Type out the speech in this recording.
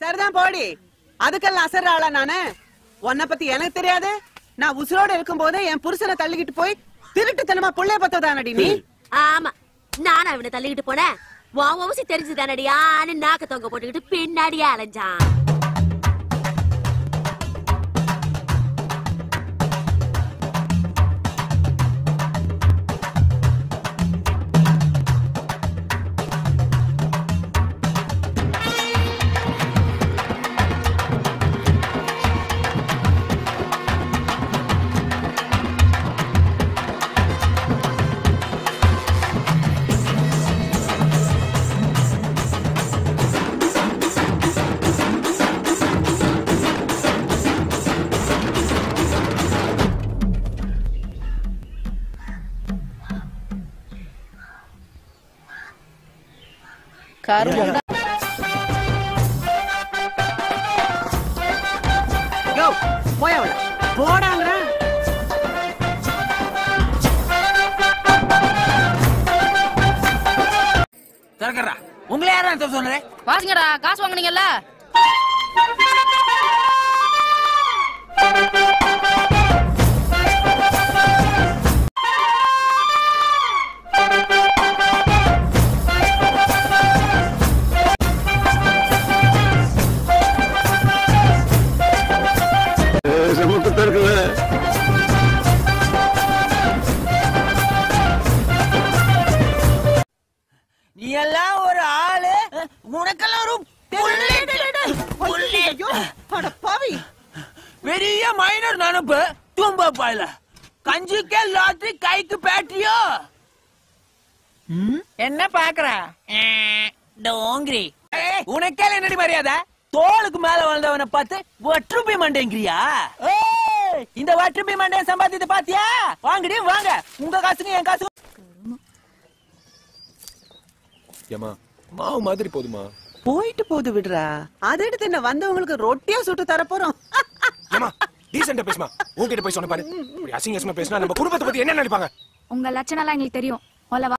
சரிதான் போடி அதுக்கெல்லாம் அசர்ற ஆளா நானு உன்னை பத்தி எனக்கு தெரியாது நான் உசுரோட இருக்கும் போதே என் புருஷனை தள்ளிக்கிட்டு போய் திருட்டுத்தனமா புள்ளைய பத்ததானடி நீ ஆமா நானும் அவனை தள்ளிக்கிட்டு போனேன் உன் ஊசி தெரிஞ்சுதானடி ஆனு நாக்க தொங்க போட்டுக்கிட்டு பின்னாடியே அலைஞ்சான் கருமண்டா யோ போய் அவள போடாங்கிறேன் திறக்கறா உங்களை யாரா தர சொன்னது வாசிங்கடா காசு வாங்குனீங்கல்ல நீ எல்லாம் ஒரு ஆளு உனக்கெல்லாம் ஒரு புல்லட். புல்லட். ஐயோ, அட பாவி பெரிய மைனர் நினப்பு தும்ப பாயில கஞ்சிக்கே லாட்ரி கைக்கு பேட்டரியோ என்ன பாக்குற டோங்கிரி உனக்கே என்னடி மரியாதை தோளுக்கு மேல வளர்ந்தவனை பார்த்து வற்றுப்பி மண்டேங்கிறியா ஏய், இந்த வற்றுப்பி மண்டைய சம்பாதித்த பாத்தியா வாங்கடி வாங்க உங்க காசுக்கு என் காசு ஏமா மாவு மாதிரி போதுமா போயிட்டு போது விடுறா அதை எடுத்து என்ன வந்தவங்களுக்கு ரொட்டியா சுட்டு தர போறோம் ஏமா டீசெண்டா பேசுமா உன்கிட்ட போய் சொன்ன பாரு இப்படி அசிங்க அசிங்கமா பேசினா நம்ம குடும்பத்தை பத்தி என்ன நினைப்பாங்க உங்க லட்சணம் எல்லாம் எங்களுக்கு தெரியும் முதல்ல